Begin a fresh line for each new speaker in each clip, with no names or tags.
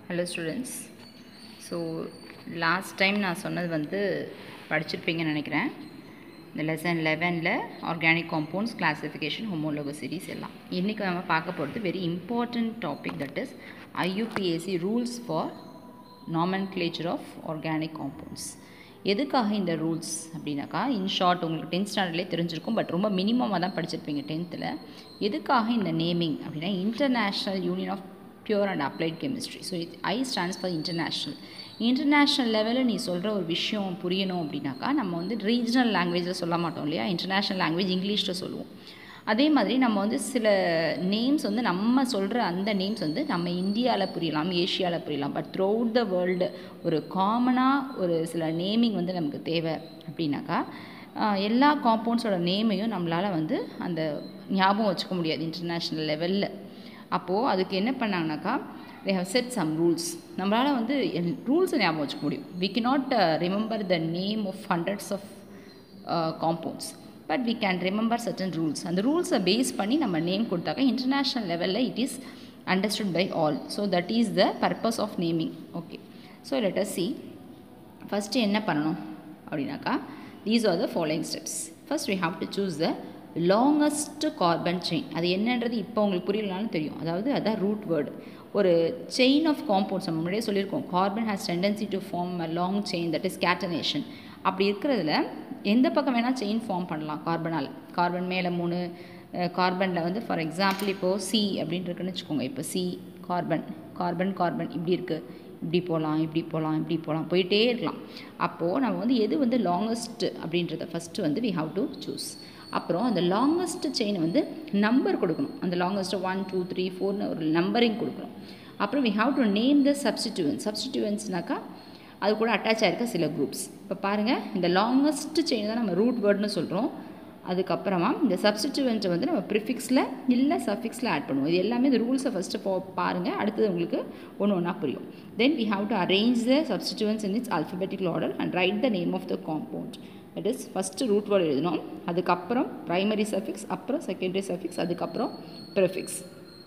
hello students so last time நான் சொன்னது வந்து படிச்சிருப்பீங்கன்னு நினைக்கிறேன் இந்த லெசன் லெவனில் organic compounds classification homologous series எல்லாம் இன்றைக்கி நம்ம பார்க்க போகிறது very important topic that is IUPAC rules for nomenclature of organic compounds எதுக்காக இந்த ரூல்ஸ் அப்படின்னாக்கா இன் ஷார்ட் உங்களுக்கு டென்த் ஸ்டாண்டர்ட்லேயே தெரிஞ்சிருக்கும் பட் ரொம்ப மினிமமாக தான் படிச்சிருப்பீங்க டென்த்தில் எதுக்காக இந்த நேமிங் அப்படின்னா international union of pure and applied chemistry so it I stands for international international லெவலில் நீ சொல்கிற ஒரு விஷயம் புரியணும் அப்படின்னாக்கா நம்ம வந்து ரீஜனல் லாங்குவேஜில் சொல்ல மாட்டோம் இல்லையா இன்டர்நேஷ்னல் லாங்குவேஜ் இங்கிலீஷில் சொல்லுவோம் அதே மாதிரி நம்ம வந்து சில நேம்ஸ் வந்து நம்ம சொல்கிற அந்த நேம்ஸ் வந்து நம்ம இந்தியாவில் புரியலாம் ஏஷியாவில் புரியலாம் but through out the world ஒரு காமனாக ஒரு சில நேமிங் வந்து நமக்கு தேவை அப்படின்னாக்கா எல்லா காம்பவுண்ட்ஸோட நேமையும் நம்மளால் வந்து அந்த ஞாபகம் வச்சுக்க முடியாது இன்டர்நேஷ்னல் லெவலில் அப்போது அதுக்கு என்ன பண்ணாங்கனாக்கா they have set some rules நம்மளால் வந்து ரூல்ஸை ஞாபகம் வச்சுக்க முடியும் we can not remember the name of hundreds of compounds but we can remember certain rules அந்த ரூல்ஸை பேஸ் பண்ணி நம்ம நேம் கொடுத்தாக்க இன்டர்நேஷ்னல் லெவலில் it is understood by all so that is the purpose of naming okay so let us see first என்ன பண்ணணும் அப்படின்னாக்கா these are the following steps first we have to choose the longest carbon chain அது என்னன்றது இப்போ உங்களுக்கு புரியலனாலும் தெரியும் அதாவது அதான் ரூட் வேர்டு ஒரு செயின் ஆஃப் காம்பவுண்ட்ஸ் நம்ம முன்னாடியே சொல்லியிருக்கோம் carbon has tendency to form a long chain that is catenation அப்படி இருக்கிறதுல எந்த பக்கம் வேணால் செயின் ஃபார்ம் பண்ணலாம் கார்பனால் கார்பன் மேலே மூணு கார்பனில் வந்து ஃபார் எக்ஸாம்பிள் இப்போது சி அப்படின்னு இருக்குன்னு வச்சுக்கோங்க இப்போ சி கார்பன் கார்பன் கார்பன் இப்படி இருக்குது இப்படி போகலாம் இப்படி போகலாம் இப்படி போகலாம் போயிட்டே இருக்கலாம் அப்போது நம்ம வந்து எது வந்து லாங்கஸ்ட் அப்படின்றத ஃபஸ்ட்டு வந்து வி ஹாவ் டு சூஸ் அப்புறம் அந்த லாங்கஸ்ட் செயின் வந்து நம்பர் கொடுக்கணும் அந்த லாங்கஸ்ட்டு ஒன் டூ த்ரீ ஃபோர்னு ஒரு நம்பரிங் கொடுக்கணும் அப்புறம் we have to name the substituents சப்ஸ்டிடியூவன்ஸ்னாக்கா அது கூட அட்டாச் ஆகிருக்க சில குரூப்ஸ் இப்போ பாருங்கள் இந்த லாங்கஸ்ட் செயின் தான் நம்ம ரூட் வேர்ட்னு சொல்கிறோம் அதுக்கப்புறமா இந்த சப்ஸ்டிடியூவெண்ட்டை வந்து நம்ம ப்ரிஃபிக்ஸில் இல்லை சஃபிக்ஸில் ஆட் பண்ணுவோம் இது எல்லாமே இந்த ரூல்ஸை ஃபஸ்ட்டு போ பாருங்கள் அடுத்தது உங்களுக்கு ஒன்று ஒன்றா புரியும் then we have to arrange the substituents in its alphabetical order and write the name of the compound that is first root word எழுதணும் அதுக்கப்புறம் ப்ரைமரி சஃபிக்ஸ் அப்புறம் செகண்டரி சஃபிக்ஸ் அதுக்கப்புறம் ப்ரிஃபிக்ஸ்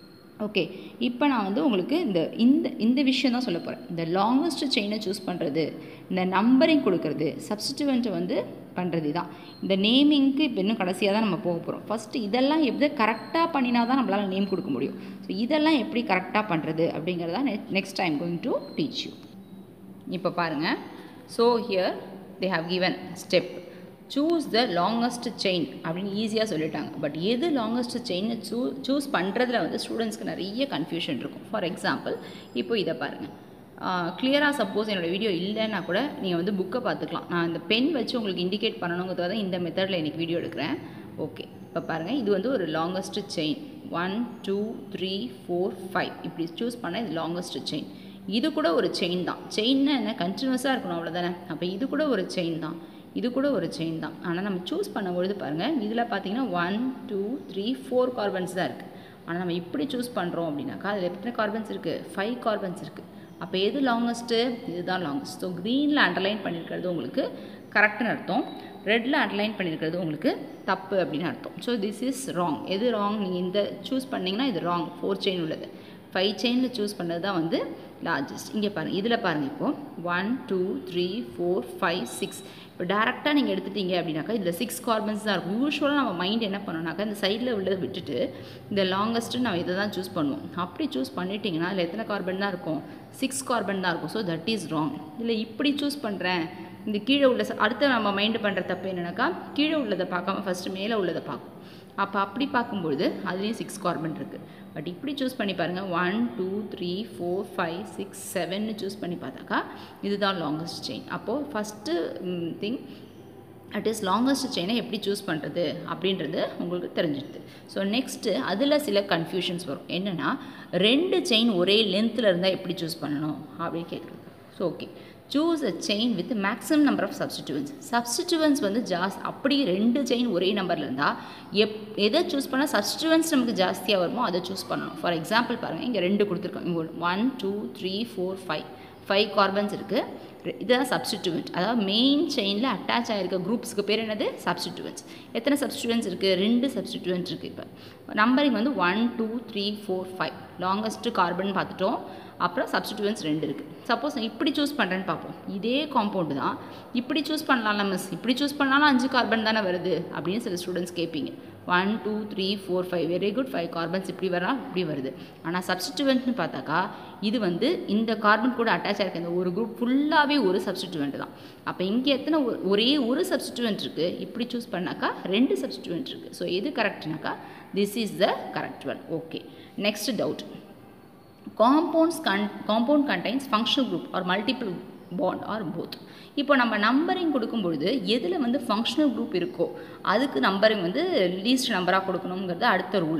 ஓகே இப்போ நான் வந்து உங்களுக்கு இந்த இந்த இந்த விஷயம் தான் சொல்ல போகிறேன் இந்த லாங்கஸ்ட் செயினை சூஸ் பண்ணுறது இந்த நம்பரிங் கொடுக்கறது சப்ஸ்டிடியூவெண்ட்டை வந்து பண்ணுறது தான் இந்த நேமிங்க்கு இப்போ இன்னும் கடைசியாக தான் நம்ம போக போகிறோம் ஃபஸ்ட்டு இதெல்லாம் எப்படி கரெக்டாக பண்ணினா தான் நம்மளால் நேம் கொடுக்க முடியும் ஸோ இதெல்லாம் எப்படி கரெக்டாக பண்ணுறது அப்படிங்கிறதா next time going to teach you இப்போ பாருங்கள் so here they have given step choose the longest chain அப்படின்னு ஈஸியாக சொல்லிட்டாங்க பட் எது லாங்கஸ்ட் செயின்னு சூ சூஸ் பண்ணுறதுல வந்து ஸ்டூடெண்ட்ஸ்க்கு நிறைய கன்ஃபியூஷன் இருக்கும் ஃபார் எக்ஸாம்பிள் இப்போ இதை பாருங்கள் கிளியராக சப்போஸ் என்னோடய வீடியோ இல்லைன்னா கூட நீங்கள் வந்து புக்கை பார்த்துக்கலாம் நான் இந்த பென் வச்சு உங்களுக்கு இண்டிகேட் பண்ணணுங்கிறத தான் இந்த மெத்தடில் எனக்கு வீடியோ எடுக்கிறேன் ஓகே இப்போ பாருங்கள் இது வந்து ஒரு longest chain one two three four five இப்படி சூஸ் பண்ணால் இது லாங்கஸ்ட் செயின் இது கூட ஒரு செயின் தான் செயின்னா என்ன கண்டினியூஸாக இருக்கணும் அவ்வளோதானே அப்போ இது கூட ஒரு செயின் தான் இது கூட ஒரு செயின் தான் ஆனால் நம்ம சூஸ் பண்ணும்பொழுது பாருங்கள் இதில் பார்த்தீங்கன்னா one two three four carbons தான் இருக்குது ஆனால் நம்ம இப்படி சூஸ் பண்ணுறோம் அப்படின்னாக்கா அதில் எத்தனை கார்பன்ஸ் இருக்குது ஃபைவ் கார்பன்ஸ் இருக்குது அப்போ எது லாங்கஸ்ட்டு இதுதான் லாங்கஸ்ட் ஸோ க்ரீனில் அண்டர்லைன் பண்ணியிருக்கிறது உங்களுக்கு கரெக்டுன்னு அர்த்தம் ரெட்டில் அண்டர்லைன் பண்ணியிருக்கிறது உங்களுக்கு தப்பு அப்படின்னு அர்த்தம் ஸோ திஸ் இஸ் ராங் எது ராங் நீங்கள் இந்த சூஸ் பண்ணிங்கன்னா இது ராங் ஃபோர் செயின் உள்ளது ஃபைவ் செயினில் சூஸ் பண்ணது தான் வந்து லார்ஜஸ்ட் இங்கே பாருங்கள் இதில் பாருங்கள் இப்போது one two three four five six இப்போ டேரெக்டாக நீங்கள் எடுத்துட்டீங்க அப்படின்னாக்கா இதில் சிக்ஸ் கார்பன்ஸ் தான் இருக்கும் யூஸ்வலாக நம்ம மைண்ட் என்ன பண்ணோம்னாக்கா இந்த சைடில் உள்ளதை விட்டுட்டு இந்த லாங்கஸ்ட்டு நம்ம இதை தான் சூஸ் பண்ணுவோம் அப்படி சூஸ் பண்ணிட்டீங்கன்னா அதில் எத்தனை கார்பன் தான் இருக்கும் சிக்ஸ் கார்பன் தான் இருக்கும் ஸோ தட் இஸ் ராங் இல்லை இப்படி சூஸ் பண்ணுறேன் இந்த கீழே உள்ள அடுத்து நம்ம மைண்டு பண்ணுற தப்பு என்னென்னாக்கா கீழே உள்ளதை பார்க்காம ஃபஸ்ட்டு மேலே உள்ளதை பார்க்கும் அப்போ அப்படி பார்க்கும்பொழுது அதுலேயும் சிக்ஸ் கார்பன் இருக்குது பட் இப்படி சூஸ் பண்ணி பாருங்கள் one two three four five six செவன்னு சூஸ் பண்ணி பார்த்தாக்கா இதுதான் லாங்கஸ்ட் செயின் அப்போது first thing at is longest செயினை எப்படி சூஸ் பண்ணுறது அப்படின்றது உங்களுக்கு தெரிஞ்சிடுது ஸோ நெக்ஸ்ட்டு அதில் சில கன்ஃபியூஷன்ஸ் வரும் என்னென்னா ரெண்டு செயின் ஒரே லென்த்தில் இருந்தால் எப்படி சூஸ் பண்ணணும் அப்படின்னு கேட்குறது so okay choose a chain with maximum number of substituents substituents வந்து ஜாஸ் அப்படி ரெண்டு செயின் ஒரே நம்பரில் இருந்தால் எப் எதை சூஸ் பண்ணால் சப்ஸ்டிடியூவன்ஸ் நமக்கு ஜாஸ்தியாக வருமோ அதை சூஸ் பண்ணணும் ஃபார் எக்ஸாம்பிள் பாருங்கள் இங்கே ரெண்டு கொடுத்துருக்கோம் இங்கே one two three four five five carbons இருக்குது இதுதான் சப்ஸ்டிடியூவன்ட் அதாவது மெயின் செயினில் அட்டாச் ஆகிருக்க குரூப்ஸ்க்கு பேர் என்னது சப்ஸ்டிடியூவன்ஸ் எத்தனை சப்ஸ்டிடியூவன்ஸ் இருக்குது ரெண்டு சப்ஸ்டிடியூவன்ட் இருக்குது இப்போ நம்பரிங் வந்து one two three four five longest carbon பார்த்துட்டோம் அப்புறம் சப்ஸ்டிடியூன்ஸ் ரெண்டு இருக்குது சப்போஸ் நான் இப்படி சூஸ் பண்ணுறேன்னு பார்ப்போம் இதே காம்பவுண்டு தான் இப்படி சூஸ் பண்ணலாம்ல மிஸ் இப்படி சூஸ் பண்ணாலும் அஞ்சு கார்பன் தானே வருது அப்படின்னு சில ஸ்டூடெண்ட்ஸ் கேட்பீங்க one two three four five very good five carbons இப்படி வரலாம் இப்படி வருது ஆனால் சப்ஸ்டிடியூவன்ட்னு பார்த்தாக்கா இது வந்து இந்த கார்பன் கூட அட்டாச் ஆகிருக்க இந்த ஒரு குரூப் ஃபுல்லாகவே ஒரு சப்ஸ்டிடியூவன்ட் தான் அப்போ இங்கே எத்தனை ஒ- ஒரே ஒரு சப்ஸ்டிடியூவன்ட் இருக்குது இப்படி சூஸ் பண்ணாக்கா ரெண்டு சப்ஸ்டிடியூவன்ட் இருக்குது ஸோ எது கரெக்ட்னாக்கா this is the correct one okay next doubt compounds con compound contains functional group or multiple bond or both இப்போ நம்ம நம்பரிங் கொடுக்கும்பொழுது எதில் வந்து ஃபங்க்ஷனல் குரூப் இருக்கோ அதுக்கு நம்பரிங் வந்து லீஸ்ட் நம்பராக கொடுக்கணுங்கிறது அடுத்த ரூல்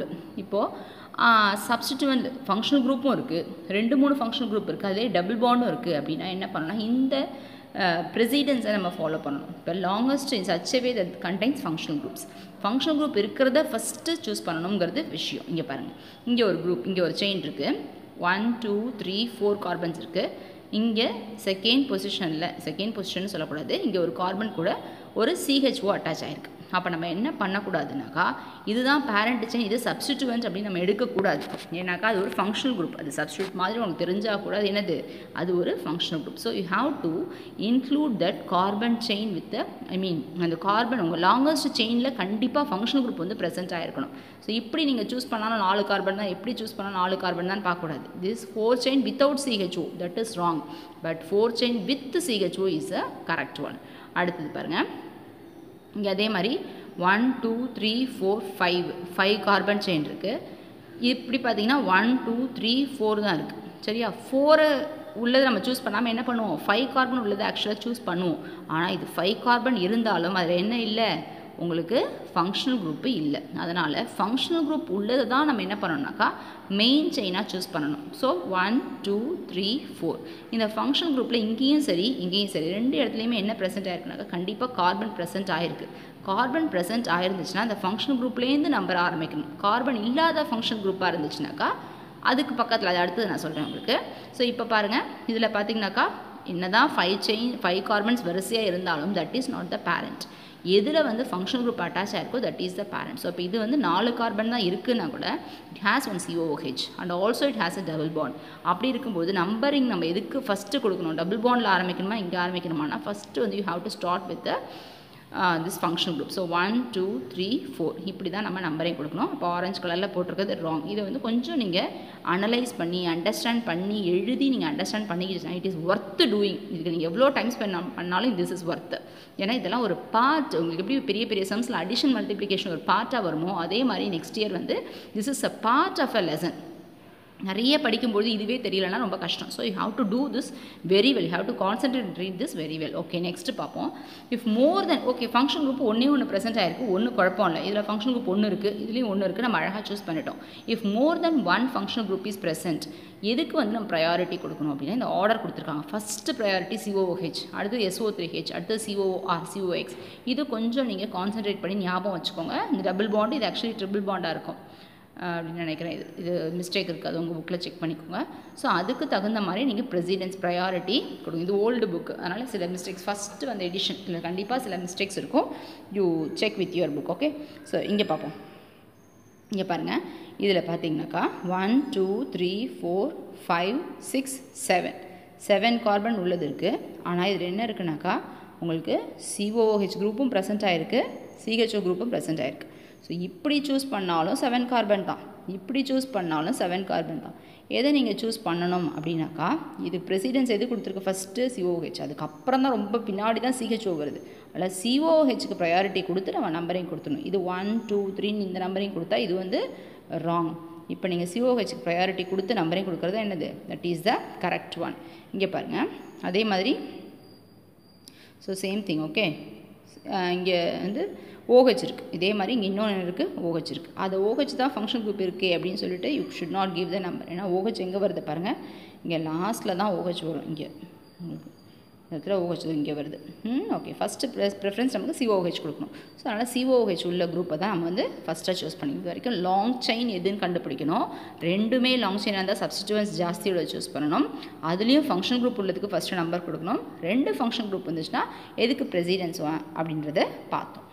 இப்போது சப்ஸ்டிடியூவன்ட் ஃபங்க்ஷனல் குரூப்பும் இருக்குது ரெண்டு மூணு ஃபங்க்ஷனல் குரூப் இருக்குது அதே டபுள் பாண்டும் இருக்குது அப்படின்னா என்ன பண்ணலாம் இந்த ப்ரெசிடென்ஸை நம்ம ஃபாலோ பண்ணணும் இப்போ longest in such way that contains functional groups functional group இருக்கிறத ஃபஸ்ட்டு சூஸ் பண்ணணுங்கிறது விஷயம் இங்கே பாருங்கள் இங்கே ஒரு குரூப் இங்கே ஒரு செயின் இருக்குது one two three four carbons இருக்குது இங்கே செகண்ட் பொசிஷனில் செகண்ட் பொசிஷன் சொல்லக்கூடாது இங்கே ஒரு கார்பன் கூட ஒரு சிஹெச்ஓ அட்டாச் ஆயிருக்கு அப்போ நம்ம என்ன பண்ணக்கூடாதுனாக்கா இதுதான் பேரண்ட் செயின் இது சப்ஸ்டிடியூவன்ட் அப்படின்னு நம்ம எடுக்கக்கூடாது ஏன்னாக்கா அது ஒரு ஃபங்க்ஷனல் குரூப் அது சப்ஸ்டியூட் மாதிரி உனக்கு தெரிஞ்சால் கூட அது என்னது அது ஒரு functional group so you have to include that carbon chain with I mean அந்த கார்பன் உங்கள் லாங்கஸ்ட் செயினில் கண்டிப்பாக ஃபங்க்ஷனல் குரூப் வந்து ப்ரெசென்ட் ஆகிருக்கணும் ஸோ இப்படி நீங்கள் சூஸ் பண்ணாலும் நாலு கார்பன் தான் எப்படி சூஸ் பண்ணாலும் நாலு கார்பன் தான் பார்க்கக்கூடாது this four chain without CHO that is wrong but four chain with CHO is a correct one அடுத்தது பாருங்கள் இங்கே அதே மாதிரி one two three four five five carbon chain இருக்குது இப்படி பார்த்தீங்கன்னா ஒன் டூ த்ரீ ஃபோர் தான் இருக்குது சரியா ஃபோரை உள்ளதை நம்ம சூஸ் பண்ணாமல் என்ன பண்ணுவோம் ஃபைவ் கார்பன் உள்ளதை ஆக்சுவலாக சூஸ் பண்ணுவோம் ஆனால் இது ஃபைவ் கார்பன் இருந்தாலும் அதில் என்ன இல்லை உங்களுக்கு ஃபங்க்ஷனல் குரூப்பு இல்லை அதனால் ஃபங்க்ஷனல் குரூப் உள்ளது தான் நம்ம என்ன பண்ணணும்னாக்கா மெயின் செயினாக சூஸ் பண்ணணும் so one two three four இந்த ஃபங்க்ஷனல் குரூப்பில் இங்கேயும் சரி இங்கேயும் சரி ரெண்டு இடத்துலையுமே என்ன ப்ரெசென்ட் ஆயிருக்குனாக்கா கண்டிப்பாக கார்பன் ப்ரெசென்ட் ஆயிருக்கு கார்பன் ப்ரெசென்ட் ஆயிருந்துச்சுன்னா அந்த ஃபங்க்ஷனல் குரூப்லேருந்து நம்பர் ஆரம்பிக்கணும் கார்பன் இல்லாத ஃபங்க்ஷனல் குரூப்பாக இருந்துச்சுனாக்கா அதுக்கு பக்கத்தில் அது அடுத்தது நான் சொல்கிறேன் உங்களுக்கு ஸோ இப்போ பாருங்கள் இதில் பார்த்தீங்கன்னாக்கா என்னதான் ஃபைவ் செயின் ஃபைவ் கார்பன்ஸ் வரிசையாக இருந்தாலும் that is not the parent எதில் வந்து ஃபங்க்ஷனல் குரூப் அட்டாச் ஆயிருக்கோ that is the parent so இப்போ இது வந்து நாலு கார்பன் தான் இருக்குன்னா கூட it has one COH and also it has a double bond அப்படி இருக்கும்போது நம்பரிங் நம்ம எதுக்கு ஃபஸ்ட்டு கொடுக்கணும் டபுள் பாண்டில் ஆரம்பிக்கணுமா இங்கே ஆரம்பிக்கணுமானா ஃபஸ்ட்டு வந்து you have to start with this functional group so one two three four இப்படி தான் நம்ம நம்பரையும் கொடுக்கணும் அப்போ ஆரஞ்சு கலரில் போட்டிருக்கிறது ராங் இதை வந்து கொஞ்சம் நீங்கள் அனலைஸ் பண்ணி அண்டர்ஸ்டாண்ட் பண்ணி எழுதி நீங்கள் அண்டர்ஸ்டாண்ட் பண்ணிக்கிட்டு இட் இஸ் ஒர்த் டூயிங் இதுக்கு நீங்கள் எவ்வளோ டைம் ஸ்பெண்ட் பண்ணாலும் திஸ் இஸ் ஒர்த் ஏன்னா இதெல்லாம் ஒரு பார்ட் உங்களுக்கு எப்படி பெரிய பெரிய சம்ஸில் அடிஷன் மல்டிப்ளிகேஷன் ஒரு பார்ட்டாக வருமோ அதே மாதிரி நெக்ஸ்ட் இயர் வந்து this is a part of a lesson நிறைய படிக்கும்போது இதுவே தெரியலனா ரொம்ப கஷ்டம் so you have to do this very well have to concentrate read this very well okay next பார்ப்போம் if more then okay function group ஒன்றே ஒன்று ப்ரெசென்ட் ஆயிருக்கு ஒன்றும் குழப்பம் இல்லை இதில் ஃபங்க்ஷன் குரூப் ஒன்று இருக்குது இதுலேயும் ஒன்று இருக்குது நம்ம அழகாக சூஸ் பண்ணிட்டோம் if more then one function group is present எதுக்கு வந்து நம்ம ப்ரையாரிட்டி கொடுக்கணும் அப்படின்னா இந்த ஆர்டர் கொடுத்துருக்காங்க ஃபஸ்ட்டு ப்ரையாரிட்டி சிஓஓஹெச் அடுத்து எஸ்ஓ த்ரீ ஹெச் அடுத்து சிஓஆர் சிஓஎக்ஸ் இது கொஞ்சம் நீங்கள் கான்சென்ட்ரேட் பண்ணி ஞாபகம் வச்சுக்கோங்க இந்த டபுள் பாண்டு இது ஆக்சுவலி ட்ரிபிள் பாண்டாக இருக்கும் அப்படின்னு நினைக்கிறேன் இது இது மிஸ்டேக் இருக்குது அது உங்கள் புக்கில் செக் பண்ணிக்கோங்க ஸோ அதுக்கு தகுந்த மாதிரி நீங்கள் ப்ரெசிடென்ஸ் ப்ரையாரிட்டி கொடுங்க இது ஓல்டு புக் அதனால் சில மிஸ்டேக்ஸ் ஃபஸ்ட்டு வந்த எடிஷன் இல்லை கண்டிப்பாக சில மிஸ்டேக்ஸ் இருக்கும் you check with your book okay so இங்கே பார்ப்போம் இங்கே பாருங்கள் இதில் பார்த்தீங்கன்னாக்கா one two three four five six seven seven carbon உள்ளது இருக்குது ஆனால் இதில் என்ன இருக்குனாக்கா உங்களுக்கு சிஓஹெச் குரூப்பும் ப்ரெசென்ட் ஆகிருக்கு சிஹெச்ஓ குரூப்பும் ப்ரெசென்ட் ஆகிருக்கு ஸோ இப்படி சூஸ் பண்ணாலும் செவன் கார்பன் தான் இப்படி சூஸ் பண்ணாலும் செவன் கார்பன் தான் எதை நீங்கள் சூஸ் பண்ணணும் அப்படின்னாக்கா இது ப்ரெசிடென்ஸ் எது கொடுத்துருக்கு ஃபஸ்ட்டு சிஓஹெச் அதுக்கப்புறம் தான் ரொம்ப பின்னாடி தான் சிஹெச்ஓ வருது அதில் சிஓஹெச்சுக்கு ப்ரையாரிட்டி கொடுத்து நம்ம நம்பரையும் கொடுத்துடணும் இது ஒன் டூ த்ரீன்னு இந்த நம்பரையும் கொடுத்தா இது வந்து ராங் இப்போ நீங்கள் சிஓஹெச்சுக்கு ப்ரையாரிட்டி கொடுத்து நம்பரையும் கொடுக்குறது என்னது that is the correct one இங்கே பாருங்கள் அதே மாதிரி ஸோ சேம் திங் ஓகே இங்கே வந்து ஓஹெச் இருக்குது இதே மாதிரி இங்கே இன்னொன்று இருக்குது ஓஹெச் இருக்குது அது ஓஹெச் தான் ஃபங்க்ஷன் குரூப் இருக்குது அப்படின்னு சொல்லிட்டு you should not give the number ஏன்னா ஓஹெச் எங்கே வருது பாருங்கள் இங்கே லாஸ்ட்டில் தான் ஓஹெச் வரும் இங்கே உங்களுக்கு இந்த இடத்துல ஓஹெச் இங்கே வருது ம் ஓகே ஃபஸ்ட்டு ப்ரெஸ் ப்ரிஃபரன்ஸ் நமக்கு சிஓஹெச் கொடுக்கணும் ஸோ அதனால் சிஓஹெச் உள்ள குரூப்பை தான் நம்ம வந்து ஃபஸ்ட்டாக சூஸ் பண்ணி இது வரைக்கும் லாங் செயின் எதுன்னு கண்டுபிடிக்கணும் ரெண்டுமே லாங் செயினாக இருந்தால் சப்ஸ்டியூவன்ஸ் ஜாஸ்தியோட சூஸ் பண்ணணும் அதுலேயும் ஃபங்க்ஷன் குரூப் உள்ளதுக்கு ஃபஸ்ட்டு நம்பர் கொடுக்கணும் ரெண்டு ஃபங்க்ஷன் குரூப் வந்துச்சுன்னா எதுக்கு ப்ரெசிடென்ஸ் அப்படின்றத பார்த்தோம்